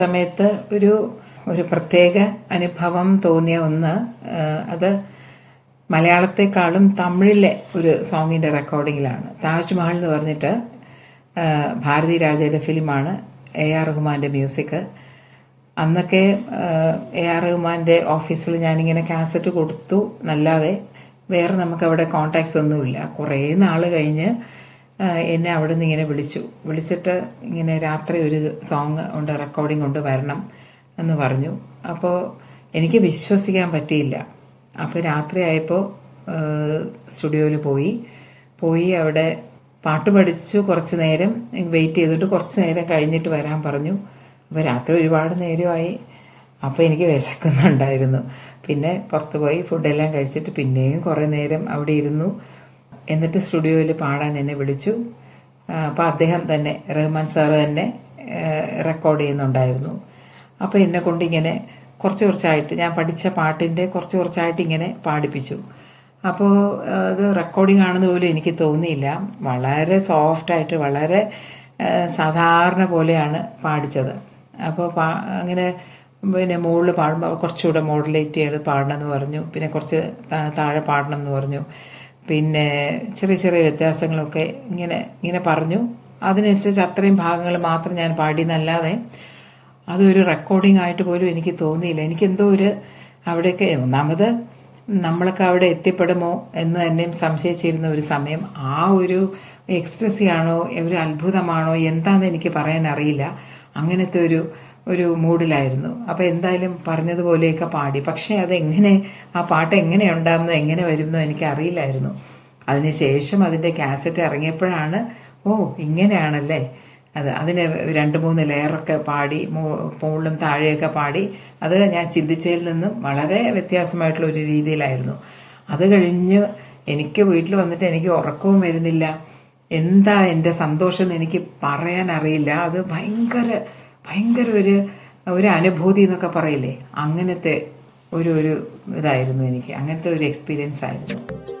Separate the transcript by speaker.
Speaker 1: സമയത്ത് ഒരു ഒരു പ്രത്യേക അനുഭവം തോന്നിയ ഒന്ന് ആ, അത് മലയാളത്തെക്കാളും തമിഴിലെ ഒരു സോങ്ങിന്റെ റെക്കോർഡിങ്ങിലാണ് താജ്മഹൽ എന്ന് പറഞ്ഞിട്ട് ആ, ഭാരതി രാജയുടെ ഫിലിമാണ് എ ആർ റഹ്മാന്റെ മ്യൂസിക് അന്നൊക്കെ ആ, എ ആർ റഹ്മാന്റെ ഓഫീസിൽ ഞാനിങ്ങനെ കാസറ്റ് കൊടുത്തു നല്ലാതെ വേറെ നമുക്ക് അവിടെ കോണ്ടാക്ട്സ് ഒന്നുമില്ല കുറേ നാൾ കഴിഞ്ഞ് ആ, എന്നെ അവിടെ നിന്ന് ഇങ്ങനെ വിളിച്ചു വിളിച്ചിട്ട് ഇങ്ങനെ രാത്രി ഒരു സോങ് ഉണ്ട് റെക്കോർഡിംഗ് കൊണ്ട് വരണം എന്ന് പറഞ്ഞു അപ്പോൾ എനിക്ക് വിശ്വസിക്കാൻ പറ്റിയില്ല അപ്പോൾ രാത്രി ആയപ്പോൾ സ്റ്റുഡിയോയിൽ പോയി പോയി അവിടെ പാട്ട് പഠിച്ചു കുറച്ച് നേരം വെയിറ്റ് ചെയ്തിട്ട് കുറച്ച് നേരം കഴിഞ്ഞിട്ട് വരാൻ പറഞ്ഞു അപ്പോൾ രാത്രി ഒരുപാട് നേരമായി അപ്പോൾ എനിക്ക് വിശക്കുന്നുണ്ടായിരുന്നു പിന്നെ പുറത്ത് പോയി ഫുഡെല്ലാം കഴിച്ചിട്ട് പിന്നെയും കുറേ നേരം അവിടെ ഇരുന്നു എന്നിട്ട് സ്റ്റുഡിയോയിൽ പാടാൻ എന്നെ വിളിച്ചു അപ്പോൾ അദ്ദേഹം തന്നെ റഹ്മാൻ സാറ് തന്നെ റെക്കോർഡ് ചെയ്യുന്നുണ്ടായിരുന്നു അപ്പോൾ എന്നെ കൊണ്ട് ഇങ്ങനെ കുറച്ച് കുറച്ചായിട്ട് ഞാൻ പഠിച്ച പാട്ടിൻ്റെ കുറച്ച് കുറച്ചായിട്ട് ഇങ്ങനെ പാടിപ്പിച്ചു അപ്പോൾ അത് റെക്കോർഡിംഗ് ആണെന്ന് പോലും എനിക്ക് തോന്നിയില്ല വളരെ സോഫ്റ്റായിട്ട് വളരെ ആ, സാധാരണ പോലെയാണ് പാടിച്ചത് അപ്പോൾ പാ- അങ്ങനെ പിന്നെ മുകളിൽ പാടുമ്പോൾ കുറച്ചുകൂടെ മോഡുലേറ്റ് ചെയ്ത് പാടണമെന്ന് പറഞ്ഞു പിന്നെ കുറച്ച് താ- താഴെ പാടണം എന്ന് പറഞ്ഞു പിന്നെ ചെറിയ ചെറിയ വ്യത്യാസങ്ങളൊക്കെ ഇങ്ങനെ ഇങ്ങനെ പറഞ്ഞു അതിനനുസരിച്ച് അത്രയും ഭാഗങ്ങൾ മാത്രം ഞാൻ പാടിയെന്നല്ലാതെ അതൊരു റെക്കോർഡിംഗ് ആയിട്ട് പോലും എനിക്ക് തോന്നിയില്ല എനിക്കെന്തോ ഒരു അവിടെയൊക്കെ ഒന്നാമത് നമ്മളൊക്കെ അവിടെ എത്തിപ്പെടുമോ എന്ന് തന്നെയും സംശയിച്ചിരുന്ന ഒരു സമയം ആ ഒരു എക്സ്ട്രസി ആണോ ഒരു അത്ഭുതമാണോ എന്താണെന്ന് എനിക്ക് പറയാൻ അറിയില്ല അങ്ങനത്തെ ഒരു ഒരു മൂഡിലായിരുന്നു അപ്പോൾ എന്തായാലും പറഞ്ഞതുപോലെയൊക്കെ പാടി പക്ഷേ അതെങ്ങനെ ആ പാട്ട് എങ്ങനെ ഉണ്ടാകുന്നോ എങ്ങനെ വരുന്നോ എനിക്ക് അറിയില്ലായിരുന്നു അതിനുശേഷം അതിൻ്റെ കാസറ്റ് ഇറങ്ങിയപ്പോഴാണ് ഓ ഇങ്ങനെയാണല്ലേ അത് അതിന് രണ്ട് മൂന്ന് ലെയറൊക്കെ പാടി മോ- മുകളിലും താഴെയൊക്കെ പാടി അത് ഞാൻ ചിന്തിച്ചതിൽ നിന്നും വളരെ വ്യത്യാസമായിട്ടുള്ള ഒരു രീതിയിലായിരുന്നു അത് കഴിഞ്ഞ് എനിക്ക് വീട്ടിൽ വന്നിട്ട് എനിക്ക് ഉറക്കവും വരുന്നില്ല എന്താ എൻ്റെ സന്തോഷം എന്ന് എനിക്ക് പറയാൻ അറിയില്ല അത് ഭയങ്കര ഭയങ്കര ഒരു ഒരു അനുഭൂതി എന്നൊക്കെ പറയില്ലേ അങ്ങനത്തെ ഒരു ഒരു ഇതായിരുന്നു എനിക്ക് അങ്ങനത്തെ ഒരു എക്സ്പീരിയൻസ് ആയിരുന്നു